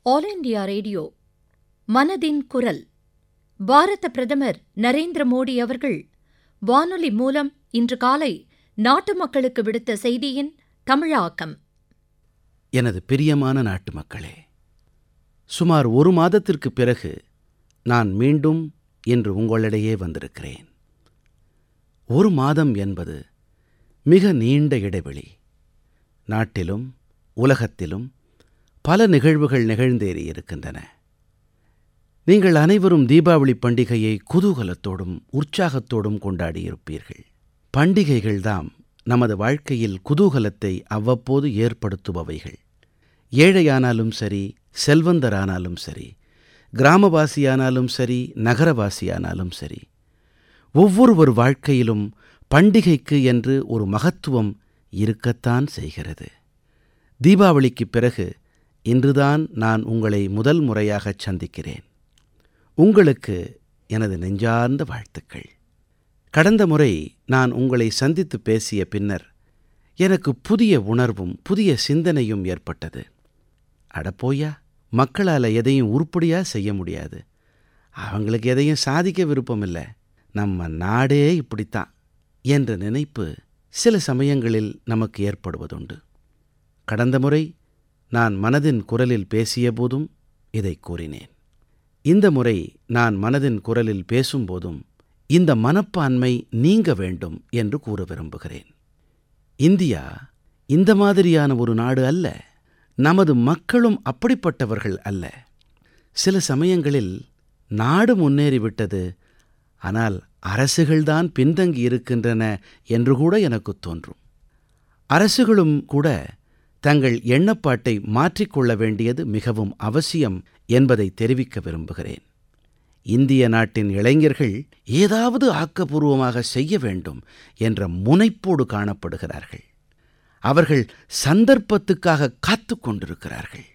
all India radio மனதின் குரல் பாரத பிரதமர் நரேந்திர மோடி அவர்கள் வானொலி மூலம் இன்று காலை நாட்டு மக்களுக்கு விடுத்த செய்தியின் தமிழாக்கம் எனது பிரியமான நாட்டு மக்களே சுமார் ஒரு மாதத்திற்குப் பிறகு நான் மீண்டும் இன்று உங்களிடையே வந்திருக்கிறேன் ஒரு மாதம் என்பது மிக நீண்ட இடைவெளி நாட்டிலும் உலகத்திலும் பல நிகழ்வுகள் நிகழ்ந்தேறியிருக்கின்றன நீங்கள் அனைவரும் தீபாவளி பண்டிகையை குதூகலத்தோடும் உற்சாகத்தோடும் கொண்டாடியிருப்பீர்கள் பண்டிகைகள்தாம் நமது வாழ்க்கையில் குதூகலத்தை அவ்வப்போது ஏற்படுத்துபவைகள் ஏழையானாலும் சரி செல்வந்தரானாலும் சரி கிராமவாசியானாலும் சரி நகரவாசியானாலும் சரி ஒவ்வொருவர் வாழ்க்கையிலும் பண்டிகைக்கு என்று ஒரு மகத்துவம் இருக்கத்தான் செய்கிறது தீபாவளிக்குப் பிறகு இன்றுதான் நான் உங்களை முதல் முறையாகச் சந்திக்கிறேன் உங்களுக்கு எனது நெஞ்சார்ந்த வாழ்த்துக்கள் கடந்த முறை நான் உங்களை சந்தித்து பேசிய பின்னர் எனக்கு புதிய உணர்வும் புதிய சிந்தனையும் ஏற்பட்டது அடப்போயா மக்களால் எதையும் உருப்படியா செய்ய முடியாது அவங்களுக்கு எதையும் சாதிக்க விருப்பமில்லை நம்ம நாடே இப்படித்தான் என்ற நினைப்பு சில சமயங்களில் நமக்கு ஏற்படுவதுண்டு கடந்த முறை நான் மனதின் குரலில் பேசிய போதும் இதை கூறினேன் இந்த முறை நான் மனதின் குரலில் பேசும்போதும் இந்த மனப்பான்மை நீங்க வேண்டும் என்று கூற விரும்புகிறேன் இந்தியா இந்த மாதிரியான ஒரு நாடு அல்ல நமது மக்களும் அப்படிப்பட்டவர்கள் அல்ல சில சமயங்களில் நாடு முன்னேறிவிட்டது ஆனால் அரசுகள்தான் பின்தங்கி இருக்கின்றன என்று கூட எனக்கு தோன்றும் அரசுகளும் கூட தங்கள் எண்ணப்பாட்டை மாற்றிக்கொள்ள வேண்டியது மிகவும் அவசியம் என்பதை தெரிவிக்க விரும்புகிறேன் இந்திய நாட்டின் இளைஞர்கள் ஏதாவது ஆக்கப்பூர்வமாக செய்ய வேண்டும் என்ற முனைப்போடு காணப்படுகிறார்கள் அவர்கள் சந்தர்ப்பத்துக்காக காத்து கொண்டிருக்கிறார்கள்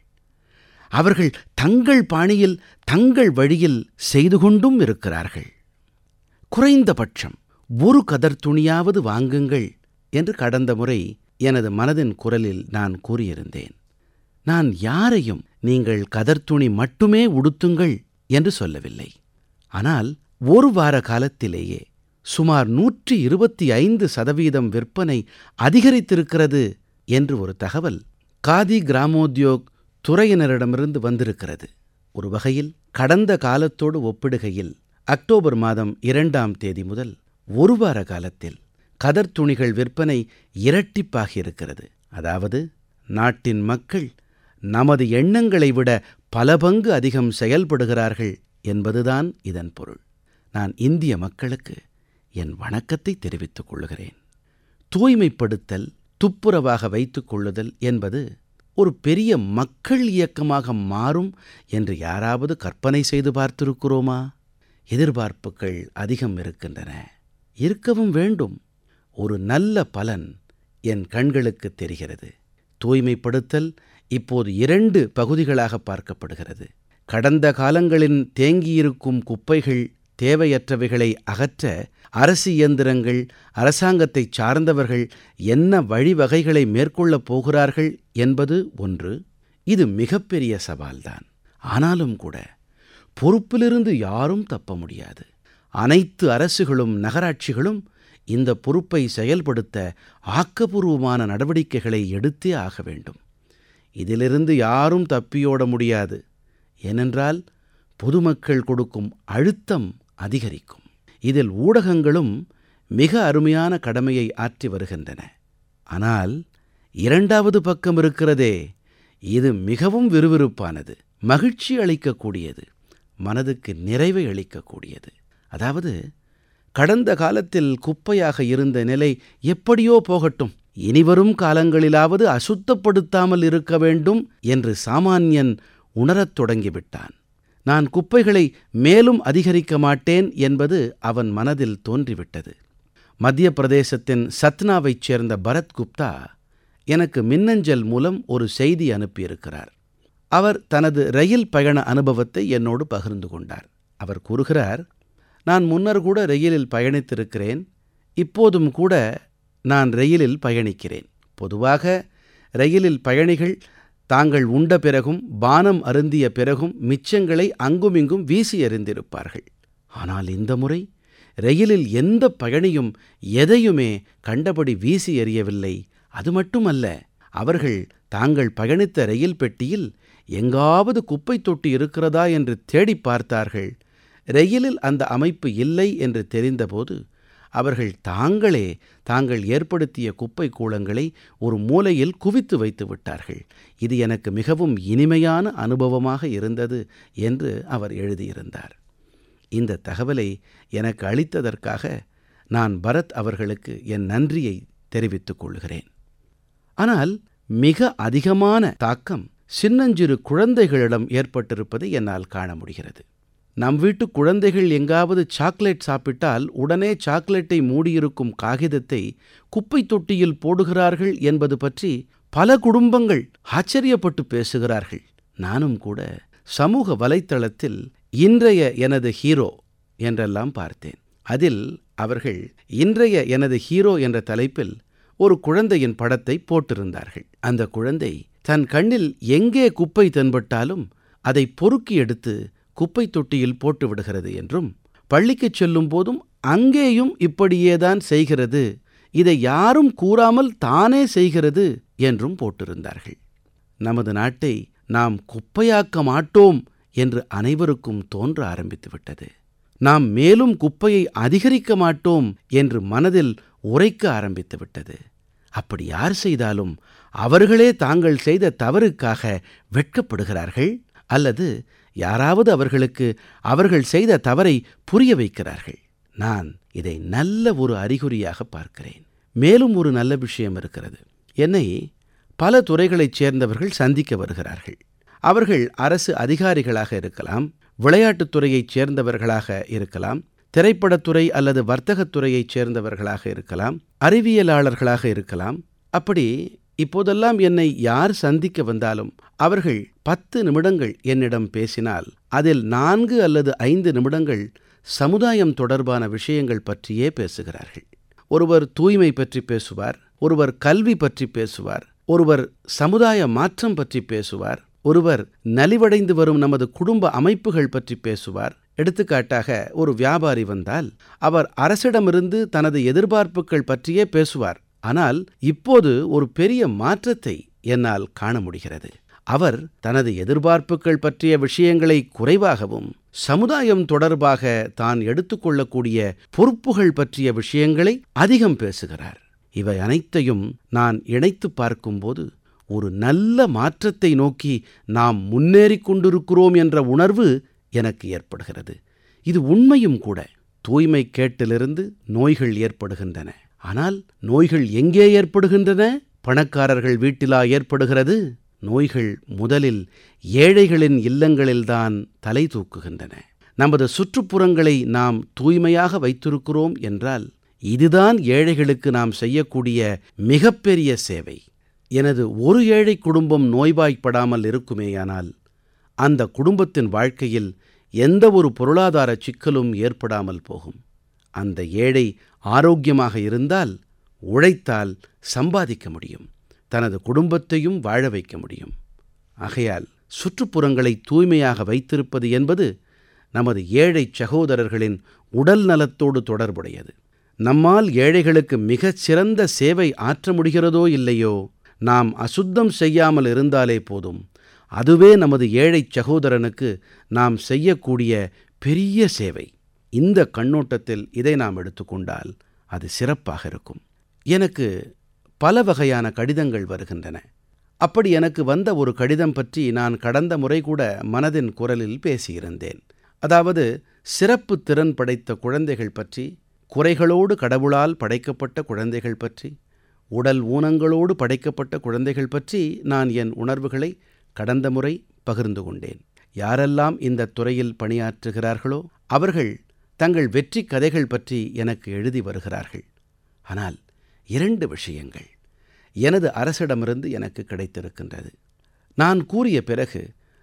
அவர்கள் தங்கள் பாணியில் தங்கள் வழியில் செய்து கொண்டும் இருக்கிறார்கள் குறைந்தபட்சம் ஒரு கதர் துணியாவது வாங்குங்கள் என்று கடந்த முறை எனது மனதின் குரலில் நான் கூறியிருந்தேன் நான் யாரையும் நீங்கள் கதர்த்துணி மட்டுமே உடுத்துங்கள் என்று சொல்லவில்லை ஆனால் ஒரு வார காலத்திலேயே சுமார் நூற்றி இருபத்தி ஐந்து சதவீதம் விற்பனை அதிகரித்திருக்கிறது என்று ஒரு தகவல் காதி கிராமோத்யோக் துறையினரிடமிருந்து வந்திருக்கிறது ஒரு வகையில் கடந்த காலத்தோடு ஒப்பிடுகையில் அக்டோபர் மாதம் இரண்டாம் தேதி முதல் ஒரு வார காலத்தில் கதர் துணிகள் விற்பனை இரட்டிப்பாகியிருக்கிறது அதாவது நாட்டின் மக்கள் நமது எண்ணங்களை விட பல பங்கு அதிகம் செயல்படுகிறார்கள் என்பதுதான் இதன் பொருள் நான் இந்திய மக்களுக்கு என் வணக்கத்தை தெரிவித்துக் கொள்கிறேன் தூய்மைப்படுத்தல் துப்புரவாக வைத்துக் கொள்ளுதல் என்பது ஒரு பெரிய மக்கள் இயக்கமாக மாறும் என்று யாராவது கற்பனை செய்து பார்த்திருக்கிறோமா எதிர்பார்ப்புகள் அதிகம் இருக்கின்றன இருக்கவும் வேண்டும் ஒரு நல்ல பலன் என் கண்களுக்கு தெரிகிறது தூய்மைப்படுத்தல் இப்போது இரண்டு பகுதிகளாக பார்க்கப்படுகிறது கடந்த காலங்களின் தேங்கியிருக்கும் குப்பைகள் தேவையற்றவைகளை அகற்ற அரசு இயந்திரங்கள் அரசாங்கத்தை சார்ந்தவர்கள் என்ன வழிவகைகளை மேற்கொள்ளப் போகிறார்கள் என்பது ஒன்று இது மிகப்பெரிய சவால்தான் ஆனாலும் கூட பொறுப்பிலிருந்து யாரும் தப்ப முடியாது அனைத்து அரசுகளும் நகராட்சிகளும் இந்த பொறுப்பை செயல்படுத்த ஆக்கப்பூர்வமான நடவடிக்கைகளை எடுத்தே ஆக வேண்டும் இதிலிருந்து யாரும் தப்பியோட முடியாது ஏனென்றால் பொதுமக்கள் கொடுக்கும் அழுத்தம் அதிகரிக்கும் இதில் ஊடகங்களும் மிக அருமையான கடமையை ஆற்றி வருகின்றன ஆனால் இரண்டாவது பக்கம் இருக்கிறதே இது மிகவும் விறுவிறுப்பானது மகிழ்ச்சி அளிக்கக்கூடியது மனதுக்கு நிறைவை அளிக்கக்கூடியது அதாவது கடந்த காலத்தில் குப்பையாக இருந்த நிலை எப்படியோ போகட்டும் இனிவரும் காலங்களிலாவது அசுத்தப்படுத்தாமல் இருக்க வேண்டும் என்று சாமான்யன் உணரத் தொடங்கிவிட்டான் நான் குப்பைகளை மேலும் அதிகரிக்க மாட்டேன் என்பது அவன் மனதில் தோன்றிவிட்டது மத்திய பிரதேசத்தின் சத்னாவைச் சேர்ந்த பரத் குப்தா எனக்கு மின்னஞ்சல் மூலம் ஒரு செய்தி அனுப்பியிருக்கிறார் அவர் தனது ரயில் பயண அனுபவத்தை என்னோடு பகிர்ந்து கொண்டார் அவர் கூறுகிறார் நான் முன்னர் கூட ரயிலில் பயணித்திருக்கிறேன் இப்போதும் கூட நான் ரயிலில் பயணிக்கிறேன் பொதுவாக ரயிலில் பயணிகள் தாங்கள் உண்ட பிறகும் பானம் அருந்திய பிறகும் மிச்சங்களை அங்குமிங்கும் வீசி எறிந்திருப்பார்கள் ஆனால் இந்த முறை ரயிலில் எந்த பயணியும் எதையுமே கண்டபடி வீசி எறியவில்லை அது மட்டுமல்ல அவர்கள் தாங்கள் பயணித்த ரயில் பெட்டியில் எங்காவது குப்பை தொட்டி இருக்கிறதா என்று தேடிப் பார்த்தார்கள் ரயிலில் அந்த அமைப்பு இல்லை என்று தெரிந்தபோது அவர்கள் தாங்களே தாங்கள் ஏற்படுத்திய குப்பை கூளங்களை ஒரு மூலையில் குவித்து வைத்து விட்டார்கள் இது எனக்கு மிகவும் இனிமையான அனுபவமாக இருந்தது என்று அவர் எழுதியிருந்தார் இந்த தகவலை எனக்கு அளித்ததற்காக நான் பரத் அவர்களுக்கு என் நன்றியை தெரிவித்துக் கொள்கிறேன் ஆனால் மிக அதிகமான தாக்கம் சின்னஞ்சிறு குழந்தைகளிடம் ஏற்பட்டிருப்பதை என்னால் காண முடிகிறது நம் வீட்டு குழந்தைகள் எங்காவது சாக்லேட் சாப்பிட்டால் உடனே சாக்லேட்டை மூடியிருக்கும் காகிதத்தை குப்பை தொட்டியில் போடுகிறார்கள் என்பது பற்றி பல குடும்பங்கள் ஆச்சரியப்பட்டு பேசுகிறார்கள் நானும் கூட சமூக வலைத்தளத்தில் இன்றைய எனது ஹீரோ என்றெல்லாம் பார்த்தேன் அதில் அவர்கள் இன்றைய எனது ஹீரோ என்ற தலைப்பில் ஒரு குழந்தையின் படத்தை போட்டிருந்தார்கள் அந்த குழந்தை தன் கண்ணில் எங்கே குப்பை தென்பட்டாலும் அதை பொறுக்கி எடுத்து குப்பை தொட்டியில் போட்டு விடுகிறது என்றும் பள்ளிக்குச் செல்லும் போதும் அங்கேயும் இப்படியேதான் செய்கிறது இதை யாரும் கூறாமல் தானே செய்கிறது என்றும் போட்டிருந்தார்கள் நமது நாட்டை நாம் குப்பையாக்க மாட்டோம் என்று அனைவருக்கும் தோன்ற ஆரம்பித்து விட்டது நாம் மேலும் குப்பையை அதிகரிக்க மாட்டோம் என்று மனதில் உரைக்க ஆரம்பித்து விட்டது அப்படி யார் செய்தாலும் அவர்களே தாங்கள் செய்த தவறுக்காக வெட்கப்படுகிறார்கள் அல்லது யாராவது அவர்களுக்கு அவர்கள் செய்த தவறை புரிய வைக்கிறார்கள் நான் இதை நல்ல ஒரு அறிகுறியாக பார்க்கிறேன் மேலும் ஒரு நல்ல விஷயம் இருக்கிறது என்னை பல துறைகளைச் சேர்ந்தவர்கள் சந்திக்க வருகிறார்கள் அவர்கள் அரசு அதிகாரிகளாக இருக்கலாம் விளையாட்டுத் துறையைச் சேர்ந்தவர்களாக இருக்கலாம் திரைப்படத்துறை அல்லது வர்த்தகத் துறையைச் சேர்ந்தவர்களாக இருக்கலாம் அறிவியலாளர்களாக இருக்கலாம் அப்படி இப்போதெல்லாம் என்னை யார் சந்திக்க வந்தாலும் அவர்கள் பத்து நிமிடங்கள் என்னிடம் பேசினால் அதில் நான்கு அல்லது ஐந்து நிமிடங்கள் சமுதாயம் தொடர்பான விஷயங்கள் பற்றியே பேசுகிறார்கள் ஒருவர் தூய்மை பற்றி பேசுவார் ஒருவர் கல்வி பற்றி பேசுவார் ஒருவர் சமுதாய மாற்றம் பற்றி பேசுவார் ஒருவர் நலிவடைந்து வரும் நமது குடும்ப அமைப்புகள் பற்றி பேசுவார் எடுத்துக்காட்டாக ஒரு வியாபாரி வந்தால் அவர் அரசிடமிருந்து தனது எதிர்பார்ப்புகள் பற்றியே பேசுவார் ஆனால் இப்போது ஒரு பெரிய மாற்றத்தை என்னால் காண முடிகிறது அவர் தனது எதிர்பார்ப்புகள் பற்றிய விஷயங்களை குறைவாகவும் சமுதாயம் தொடர்பாக தான் எடுத்துக்கொள்ளக்கூடிய பொறுப்புகள் பற்றிய விஷயங்களை அதிகம் பேசுகிறார் இவை அனைத்தையும் நான் இணைத்து பார்க்கும்போது ஒரு நல்ல மாற்றத்தை நோக்கி நாம் முன்னேறிக் கொண்டிருக்கிறோம் என்ற உணர்வு எனக்கு ஏற்படுகிறது இது உண்மையும் கூட தூய்மை கேட்டிலிருந்து நோய்கள் ஏற்படுகின்றன ஆனால் நோய்கள் எங்கே ஏற்படுகின்றன பணக்காரர்கள் வீட்டிலா ஏற்படுகிறது நோய்கள் முதலில் ஏழைகளின் இல்லங்களில்தான் தலை தூக்குகின்றன நமது சுற்றுப்புறங்களை நாம் தூய்மையாக வைத்திருக்கிறோம் என்றால் இதுதான் ஏழைகளுக்கு நாம் செய்யக்கூடிய மிகப்பெரிய சேவை எனது ஒரு ஏழை குடும்பம் நோய்வாய்ப்படாமல் இருக்குமேயானால் அந்த குடும்பத்தின் வாழ்க்கையில் எந்த ஒரு பொருளாதார சிக்கலும் ஏற்படாமல் போகும் அந்த ஏழை ஆரோக்கியமாக இருந்தால் உழைத்தால் சம்பாதிக்க முடியும் தனது குடும்பத்தையும் வாழ வைக்க முடியும் ஆகையால் சுற்றுப்புறங்களை தூய்மையாக வைத்திருப்பது என்பது நமது ஏழை சகோதரர்களின் உடல் நலத்தோடு தொடர்புடையது நம்மால் ஏழைகளுக்கு மிகச் சிறந்த சேவை ஆற்ற முடிகிறதோ இல்லையோ நாம் அசுத்தம் செய்யாமல் இருந்தாலே போதும் அதுவே நமது ஏழை சகோதரனுக்கு நாம் செய்யக்கூடிய பெரிய சேவை இந்த கண்ணோட்டத்தில் இதை நாம் எடுத்துக்கொண்டால் அது சிறப்பாக இருக்கும் எனக்கு பல வகையான கடிதங்கள் வருகின்றன அப்படி எனக்கு வந்த ஒரு கடிதம் பற்றி நான் கடந்த முறை கூட மனதின் குரலில் பேசியிருந்தேன் அதாவது சிறப்பு திறன் படைத்த குழந்தைகள் பற்றி குறைகளோடு கடவுளால் படைக்கப்பட்ட குழந்தைகள் பற்றி உடல் ஊனங்களோடு படைக்கப்பட்ட குழந்தைகள் பற்றி நான் என் உணர்வுகளை கடந்த முறை பகிர்ந்து கொண்டேன் யாரெல்லாம் இந்த துறையில் பணியாற்றுகிறார்களோ அவர்கள் தங்கள் வெற்றி கதைகள் பற்றி எனக்கு எழுதி வருகிறார்கள் ஆனால் இரண்டு விஷயங்கள் எனது அரசிடமிருந்து எனக்கு கிடைத்திருக்கின்றது நான் கூறிய பிறகு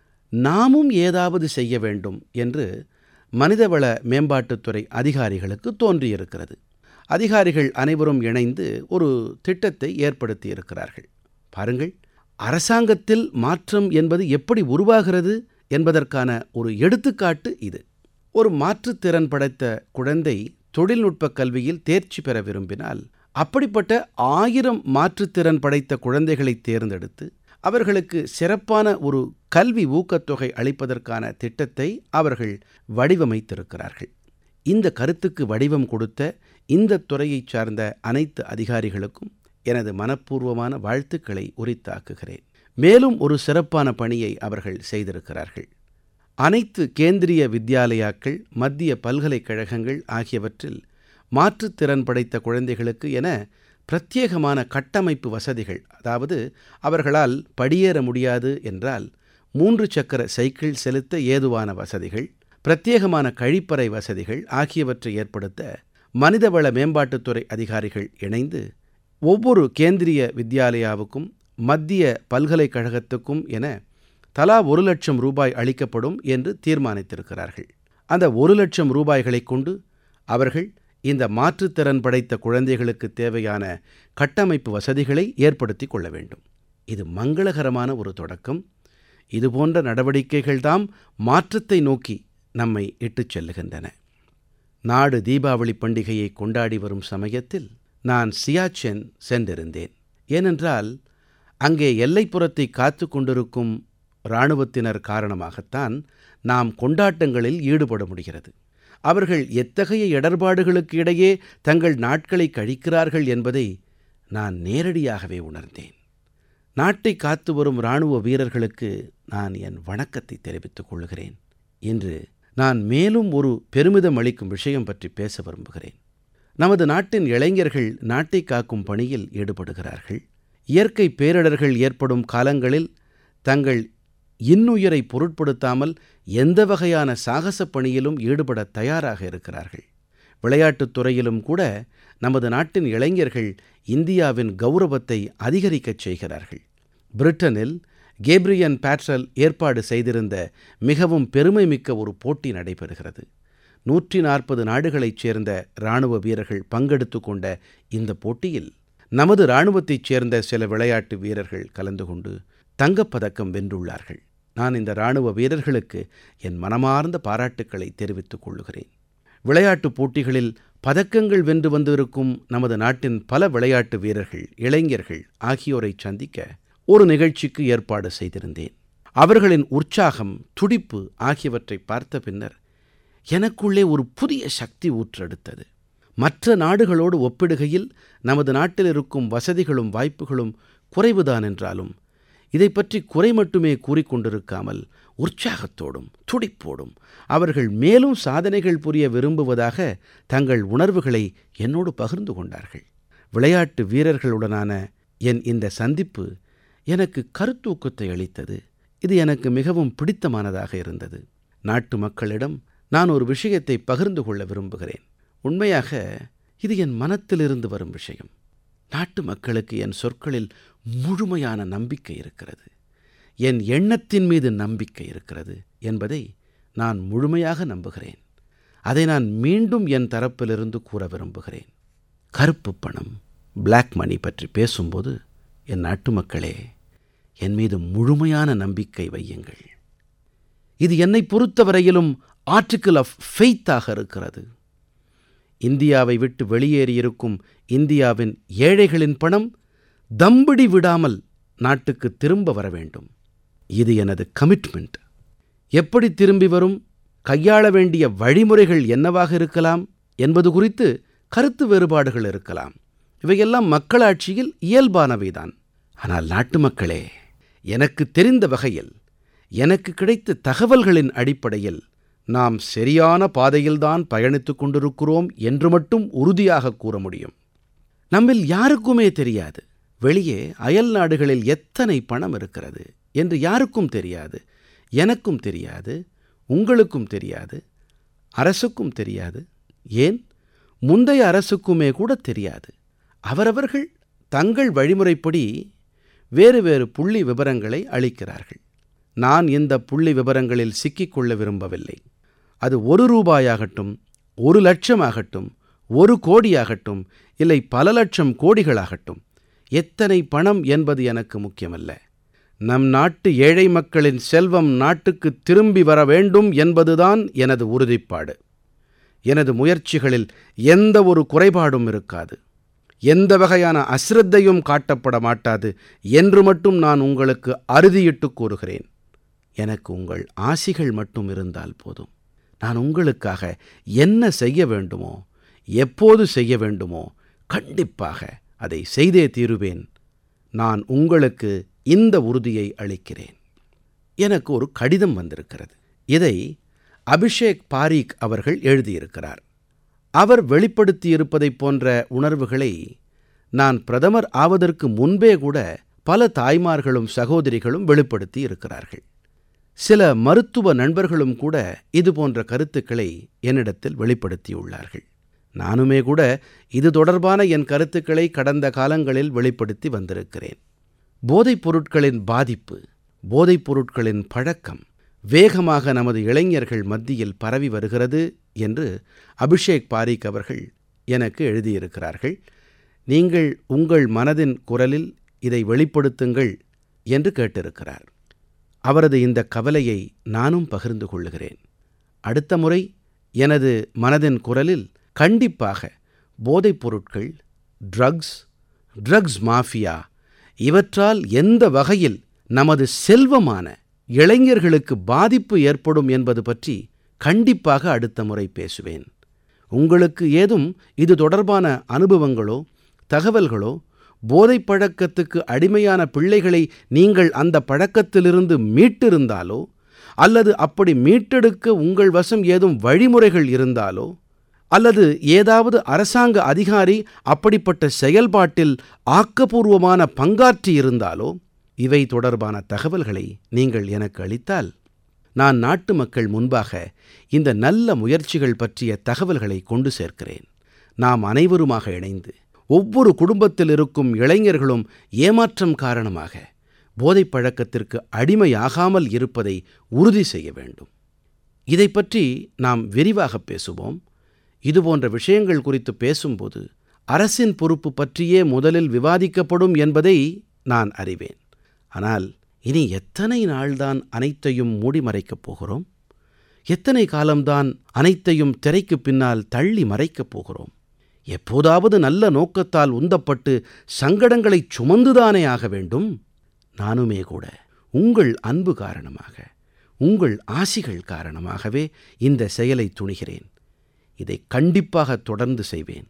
நாமும் ஏதாவது செய்ய வேண்டும் என்று மனிதவள மேம்பாட்டுத்துறை அதிகாரிகளுக்கு தோன்றியிருக்கிறது அதிகாரிகள் அனைவரும் இணைந்து ஒரு திட்டத்தை ஏற்படுத்தி இருக்கிறார்கள் பாருங்கள் அரசாங்கத்தில் மாற்றம் என்பது எப்படி உருவாகிறது என்பதற்கான ஒரு எடுத்துக்காட்டு இது ஒரு மாற்றுத்திறன் படைத்த குழந்தை தொழில்நுட்ப கல்வியில் தேர்ச்சி பெற விரும்பினால் அப்படிப்பட்ட ஆயிரம் மாற்றுத்திறன் படைத்த குழந்தைகளை தேர்ந்தெடுத்து அவர்களுக்கு சிறப்பான ஒரு கல்வி ஊக்கத்தொகை அளிப்பதற்கான திட்டத்தை அவர்கள் வடிவமைத்திருக்கிறார்கள் இந்த கருத்துக்கு வடிவம் கொடுத்த இந்த துறையைச் சார்ந்த அனைத்து அதிகாரிகளுக்கும் எனது மனப்பூர்வமான வாழ்த்துக்களை உரித்தாக்குகிறேன் மேலும் ஒரு சிறப்பான பணியை அவர்கள் செய்திருக்கிறார்கள் அனைத்து கேந்திரிய வித்யாலயாக்கள் மத்திய பல்கலைக்கழகங்கள் ஆகியவற்றில் மாற்றுத்திறன் படைத்த குழந்தைகளுக்கு என பிரத்யேகமான கட்டமைப்பு வசதிகள் அதாவது அவர்களால் படியேற முடியாது என்றால் மூன்று சக்கர சைக்கிள் செலுத்த ஏதுவான வசதிகள் பிரத்யேகமான கழிப்பறை வசதிகள் ஆகியவற்றை ஏற்படுத்த மனிதவள மேம்பாட்டுத்துறை அதிகாரிகள் இணைந்து ஒவ்வொரு கேந்திரிய வித்யாலயாவுக்கும் மத்திய பல்கலைக்கழகத்துக்கும் என தலா ஒரு லட்சம் ரூபாய் அளிக்கப்படும் என்று தீர்மானித்திருக்கிறார்கள் அந்த ஒரு லட்சம் ரூபாய்களைக் கொண்டு அவர்கள் இந்த மாற்றுத்திறன் படைத்த குழந்தைகளுக்கு தேவையான கட்டமைப்பு வசதிகளை ஏற்படுத்தி கொள்ள வேண்டும் இது மங்களகரமான ஒரு தொடக்கம் இதுபோன்ற நடவடிக்கைகள்தாம் மாற்றத்தை நோக்கி நம்மை இட்டுச் செல்லுகின்றன நாடு தீபாவளி பண்டிகையை கொண்டாடி வரும் சமயத்தில் நான் சியாச்சென் சென்றிருந்தேன் ஏனென்றால் அங்கே எல்லைப்புறத்தை காத்து கொண்டிருக்கும் இராணுவத்தினர் காரணமாகத்தான் நாம் கொண்டாட்டங்களில் ஈடுபட முடிகிறது அவர்கள் எத்தகைய இடர்பாடுகளுக்கு இடையே தங்கள் நாட்களை கழிக்கிறார்கள் என்பதை நான் நேரடியாகவே உணர்ந்தேன் நாட்டை காத்து வரும் இராணுவ வீரர்களுக்கு நான் என் வணக்கத்தை தெரிவித்துக் கொள்கிறேன் இன்று நான் மேலும் ஒரு பெருமிதம் அளிக்கும் விஷயம் பற்றி பேச விரும்புகிறேன் நமது நாட்டின் இளைஞர்கள் நாட்டை காக்கும் பணியில் ஈடுபடுகிறார்கள் இயற்கை பேரிடர்கள் ஏற்படும் காலங்களில் தங்கள் இன்னுயிரை பொருட்படுத்தாமல் எந்த வகையான சாகசப் பணியிலும் ஈடுபட தயாராக இருக்கிறார்கள் விளையாட்டுத் துறையிலும் கூட நமது நாட்டின் இளைஞர்கள் இந்தியாவின் கௌரவத்தை அதிகரிக்கச் செய்கிறார்கள் பிரிட்டனில் கேப்ரியன் பேட்ரல் ஏற்பாடு செய்திருந்த மிகவும் பெருமைமிக்க ஒரு போட்டி நடைபெறுகிறது நூற்றி நாற்பது நாடுகளைச் சேர்ந்த இராணுவ வீரர்கள் பங்கெடுத்து கொண்ட இந்த போட்டியில் நமது இராணுவத்தைச் சேர்ந்த சில விளையாட்டு வீரர்கள் கலந்து கொண்டு தங்கப்பதக்கம் வென்றுள்ளார்கள் நான் இந்த இராணுவ வீரர்களுக்கு என் மனமார்ந்த பாராட்டுக்களை தெரிவித்துக் கொள்ளுகிறேன் விளையாட்டுப் போட்டிகளில் பதக்கங்கள் வென்று வந்திருக்கும் நமது நாட்டின் பல விளையாட்டு வீரர்கள் இளைஞர்கள் ஆகியோரை சந்திக்க ஒரு நிகழ்ச்சிக்கு ஏற்பாடு செய்திருந்தேன் அவர்களின் உற்சாகம் துடிப்பு ஆகியவற்றை பார்த்த பின்னர் எனக்குள்ளே ஒரு புதிய சக்தி ஊற்றெடுத்தது மற்ற நாடுகளோடு ஒப்பிடுகையில் நமது நாட்டில் இருக்கும் வசதிகளும் வாய்ப்புகளும் குறைவுதான் என்றாலும் இதை பற்றி குறை மட்டுமே கூறிக்கொண்டிருக்காமல் உற்சாகத்தோடும் துடிப்போடும் அவர்கள் மேலும் சாதனைகள் புரிய விரும்புவதாக தங்கள் உணர்வுகளை என்னோடு பகிர்ந்து கொண்டார்கள் விளையாட்டு வீரர்களுடனான என் இந்த சந்திப்பு எனக்கு கருத்தூக்கத்தை அளித்தது இது எனக்கு மிகவும் பிடித்தமானதாக இருந்தது நாட்டு மக்களிடம் நான் ஒரு விஷயத்தை பகிர்ந்து கொள்ள விரும்புகிறேன் உண்மையாக இது என் மனத்திலிருந்து வரும் விஷயம் நாட்டு மக்களுக்கு என் சொற்களில் முழுமையான நம்பிக்கை இருக்கிறது என் எண்ணத்தின் மீது நம்பிக்கை இருக்கிறது என்பதை நான் முழுமையாக நம்புகிறேன் அதை நான் மீண்டும் என் தரப்பிலிருந்து கூற விரும்புகிறேன் கருப்பு பணம் பிளாக் மணி பற்றி பேசும்போது என் நாட்டு மக்களே என் மீது முழுமையான நம்பிக்கை வையுங்கள் இது என்னை பொறுத்தவரையிலும் ஆர்டிக்கிள் ஆஃப் ஃபெய்த்தாக இருக்கிறது இந்தியாவை விட்டு வெளியேறியிருக்கும் இந்தியாவின் ஏழைகளின் பணம் தம்பிடி விடாமல் நாட்டுக்கு திரும்ப வர வேண்டும் இது எனது கமிட்மெண்ட் எப்படி திரும்பி வரும் கையாள வேண்டிய வழிமுறைகள் என்னவாக இருக்கலாம் என்பது குறித்து கருத்து வேறுபாடுகள் இருக்கலாம் இவையெல்லாம் மக்களாட்சியில் இயல்பானவைதான் ஆனால் நாட்டு மக்களே எனக்கு தெரிந்த வகையில் எனக்கு கிடைத்த தகவல்களின் அடிப்படையில் நாம் சரியான பாதையில்தான் பயணித்துக் கொண்டிருக்கிறோம் என்று மட்டும் உறுதியாக கூற முடியும் நம்மில் யாருக்குமே தெரியாது வெளியே அயல் நாடுகளில் எத்தனை பணம் இருக்கிறது என்று யாருக்கும் தெரியாது எனக்கும் தெரியாது உங்களுக்கும் தெரியாது அரசுக்கும் தெரியாது ஏன் முந்தைய அரசுக்குமே கூட தெரியாது அவரவர்கள் தங்கள் வழிமுறைப்படி வேறு வேறு புள்ளி விவரங்களை அளிக்கிறார்கள் நான் இந்த புள்ளி விவரங்களில் சிக்கிக்கொள்ள விரும்பவில்லை அது ஒரு ரூபாயாகட்டும் ஒரு லட்சமாகட்டும் ஒரு கோடியாகட்டும் இல்லை பல லட்சம் கோடிகளாகட்டும் எத்தனை பணம் என்பது எனக்கு முக்கியமல்ல நம் நாட்டு ஏழை மக்களின் செல்வம் நாட்டுக்கு திரும்பி வர வேண்டும் என்பதுதான் எனது உறுதிப்பாடு எனது முயற்சிகளில் எந்த ஒரு குறைபாடும் இருக்காது எந்த வகையான அசிரத்தையும் காட்டப்பட மாட்டாது என்று மட்டும் நான் உங்களுக்கு அறுதியிட்டு கூறுகிறேன் எனக்கு உங்கள் ஆசிகள் மட்டும் இருந்தால் போதும் நான் உங்களுக்காக என்ன செய்ய வேண்டுமோ எப்போது செய்ய வேண்டுமோ கண்டிப்பாக அதை செய்தே தீருவேன் நான் உங்களுக்கு இந்த உறுதியை அளிக்கிறேன் எனக்கு ஒரு கடிதம் வந்திருக்கிறது இதை அபிஷேக் பாரீக் அவர்கள் எழுதியிருக்கிறார் அவர் வெளிப்படுத்தியிருப்பதைப் போன்ற உணர்வுகளை நான் பிரதமர் ஆவதற்கு முன்பே கூட பல தாய்மார்களும் சகோதரிகளும் வெளிப்படுத்தி இருக்கிறார்கள் சில மருத்துவ நண்பர்களும் கூட இது போன்ற கருத்துக்களை என்னிடத்தில் வெளிப்படுத்தியுள்ளார்கள் நானுமே கூட இது தொடர்பான என் கருத்துக்களை கடந்த காலங்களில் வெளிப்படுத்தி வந்திருக்கிறேன் போதைப் பொருட்களின் பாதிப்பு போதைப் பொருட்களின் பழக்கம் வேகமாக நமது இளைஞர்கள் மத்தியில் பரவி வருகிறது என்று அபிஷேக் பாரிக் அவர்கள் எனக்கு எழுதியிருக்கிறார்கள் நீங்கள் உங்கள் மனதின் குரலில் இதை வெளிப்படுத்துங்கள் என்று கேட்டிருக்கிறார் அவரது இந்த கவலையை நானும் பகிர்ந்து கொள்ளுகிறேன் அடுத்த முறை எனது மனதின் குரலில் கண்டிப்பாக போதைப் பொருட்கள் ட்ரக்ஸ் ட்ரக்ஸ் மாஃபியா இவற்றால் எந்த வகையில் நமது செல்வமான இளைஞர்களுக்கு பாதிப்பு ஏற்படும் என்பது பற்றி கண்டிப்பாக அடுத்த முறை பேசுவேன் உங்களுக்கு ஏதும் இது தொடர்பான அனுபவங்களோ தகவல்களோ போதைப் பழக்கத்துக்கு அடிமையான பிள்ளைகளை நீங்கள் அந்த பழக்கத்திலிருந்து மீட்டிருந்தாலோ அல்லது அப்படி மீட்டெடுக்க உங்கள் வசம் ஏதும் வழிமுறைகள் இருந்தாலோ அல்லது ஏதாவது அரசாங்க அதிகாரி அப்படிப்பட்ட செயல்பாட்டில் ஆக்கப்பூர்வமான பங்காற்றி இருந்தாலோ இவை தொடர்பான தகவல்களை நீங்கள் எனக்கு அளித்தால் நான் நாட்டு மக்கள் முன்பாக இந்த நல்ல முயற்சிகள் பற்றிய தகவல்களை கொண்டு சேர்க்கிறேன் நாம் அனைவருமாக இணைந்து ஒவ்வொரு குடும்பத்தில் இருக்கும் இளைஞர்களும் ஏமாற்றம் காரணமாக போதைப் பழக்கத்திற்கு அடிமையாகாமல் இருப்பதை உறுதி செய்ய வேண்டும் இதை பற்றி நாம் விரிவாக பேசுவோம் இதுபோன்ற விஷயங்கள் குறித்து பேசும்போது அரசின் பொறுப்பு பற்றியே முதலில் விவாதிக்கப்படும் என்பதை நான் அறிவேன் ஆனால் இனி எத்தனை நாள்தான் அனைத்தையும் மூடி மறைக்கப் போகிறோம் எத்தனை காலம்தான் அனைத்தையும் திரைக்கு பின்னால் தள்ளி மறைக்கப் போகிறோம் எப்போதாவது நல்ல நோக்கத்தால் உந்தப்பட்டு சங்கடங்களை சுமந்துதானே ஆக வேண்டும் நானுமே கூட உங்கள் அன்பு காரணமாக உங்கள் ஆசிகள் காரணமாகவே இந்த செயலை துணிகிறேன் இதை கண்டிப்பாக தொடர்ந்து செய்வேன்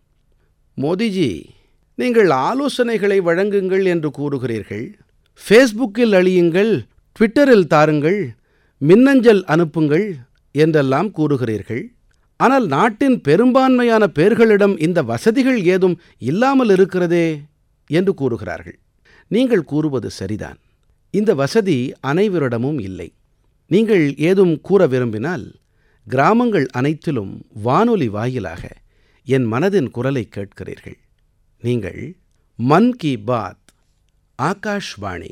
மோதிஜி நீங்கள் ஆலோசனைகளை வழங்குங்கள் என்று கூறுகிறீர்கள் ஃபேஸ்புக்கில் அழியுங்கள் ட்விட்டரில் தாருங்கள் மின்னஞ்சல் அனுப்புங்கள் என்றெல்லாம் கூறுகிறீர்கள் ஆனால் நாட்டின் பெரும்பான்மையான பேர்களிடம் இந்த வசதிகள் ஏதும் இல்லாமல் இருக்கிறதே என்று கூறுகிறார்கள் நீங்கள் கூறுவது சரிதான் இந்த வசதி அனைவரிடமும் இல்லை நீங்கள் ஏதும் கூற விரும்பினால் கிராமங்கள் அனைத்திலும் வானொலி வாயிலாக என் மனதின் குரலை கேட்கிறீர்கள் நீங்கள் மன் கி பாத் ஆகாஷ்வாணி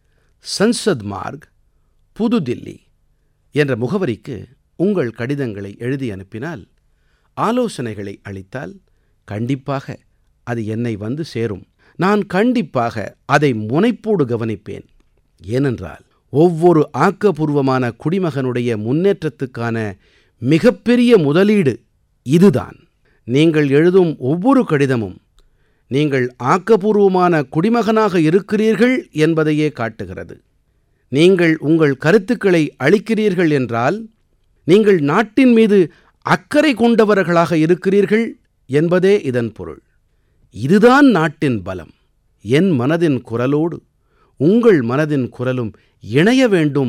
சன்சத் மார்க் புதுதில்லி என்ற முகவரிக்கு உங்கள் கடிதங்களை எழுதி அனுப்பினால் ஆலோசனைகளை அளித்தால் கண்டிப்பாக அது என்னை வந்து சேரும் நான் கண்டிப்பாக அதை முனைப்போடு கவனிப்பேன் ஏனென்றால் ஒவ்வொரு ஆக்கப்பூர்வமான குடிமகனுடைய முன்னேற்றத்துக்கான மிகப்பெரிய முதலீடு இதுதான் நீங்கள் எழுதும் ஒவ்வொரு கடிதமும் நீங்கள் ஆக்கப்பூர்வமான குடிமகனாக இருக்கிறீர்கள் என்பதையே காட்டுகிறது நீங்கள் உங்கள் கருத்துக்களை அளிக்கிறீர்கள் என்றால் நீங்கள் நாட்டின் மீது அக்கறை கொண்டவர்களாக இருக்கிறீர்கள் என்பதே இதன் பொருள் இதுதான் நாட்டின் பலம் என் மனதின் குரலோடு உங்கள் மனதின் குரலும் இணைய வேண்டும்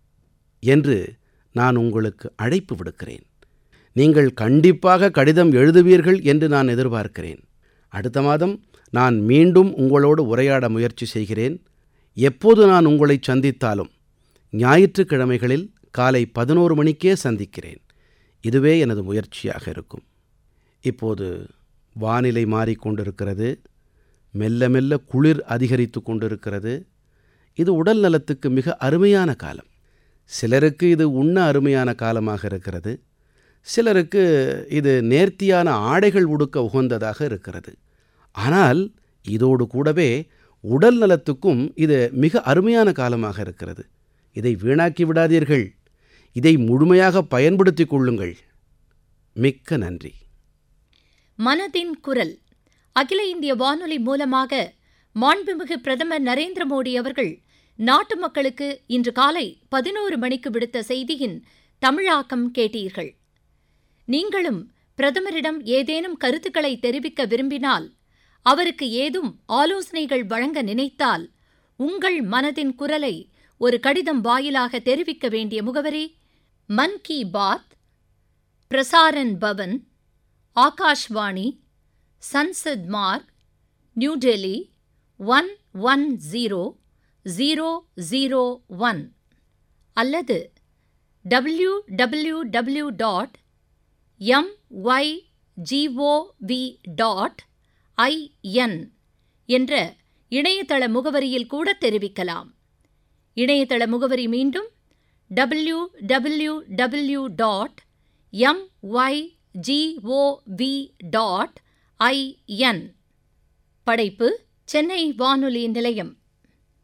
என்று நான் உங்களுக்கு அழைப்பு விடுக்கிறேன் நீங்கள் கண்டிப்பாக கடிதம் எழுதுவீர்கள் என்று நான் எதிர்பார்க்கிறேன் அடுத்த மாதம் நான் மீண்டும் உங்களோடு உரையாட முயற்சி செய்கிறேன் எப்போது நான் உங்களை சந்தித்தாலும் ஞாயிற்றுக்கிழமைகளில் காலை பதினோரு மணிக்கே சந்திக்கிறேன் இதுவே எனது முயற்சியாக இருக்கும் இப்போது வானிலை மாறிக்கொண்டிருக்கிறது மெல்ல மெல்ல குளிர் அதிகரித்து கொண்டிருக்கிறது இது உடல் நலத்துக்கு மிக அருமையான காலம் சிலருக்கு இது உண்ண அருமையான காலமாக இருக்கிறது சிலருக்கு இது நேர்த்தியான ஆடைகள் உடுக்க உகந்ததாக இருக்கிறது ஆனால் இதோடு கூடவே உடல் நலத்துக்கும் இது மிக அருமையான காலமாக இருக்கிறது இதை வீணாக்கி விடாதீர்கள் இதை முழுமையாக பயன்படுத்திக் கொள்ளுங்கள் மிக்க நன்றி மனதின் குரல் அகில இந்திய வானொலி மூலமாக மாண்புமிகு பிரதமர் நரேந்திர மோடி அவர்கள் நாட்டு மக்களுக்கு இன்று காலை பதினோரு மணிக்கு விடுத்த செய்தியின் தமிழாக்கம் கேட்டீர்கள் நீங்களும் பிரதமரிடம் ஏதேனும் கருத்துக்களை தெரிவிக்க விரும்பினால் அவருக்கு ஏதும் ஆலோசனைகள் வழங்க நினைத்தால் உங்கள் மனதின் குரலை ஒரு கடிதம் வாயிலாக தெரிவிக்க வேண்டிய முகவரி Mann Ki Baat Prasaran Bhavan Akashvani Sansad Marg new Delhi one one zero zero zero one அல்லது W W W dot M Y G O V dot I N என்ற இணையதள முகவரியில் கூட தெரிவிக்கலாம் இணையதள முகவரி மீண்டும் W W W dot M Y G O V dot I N படைப்பு சென்னை வானொலி நிலையம்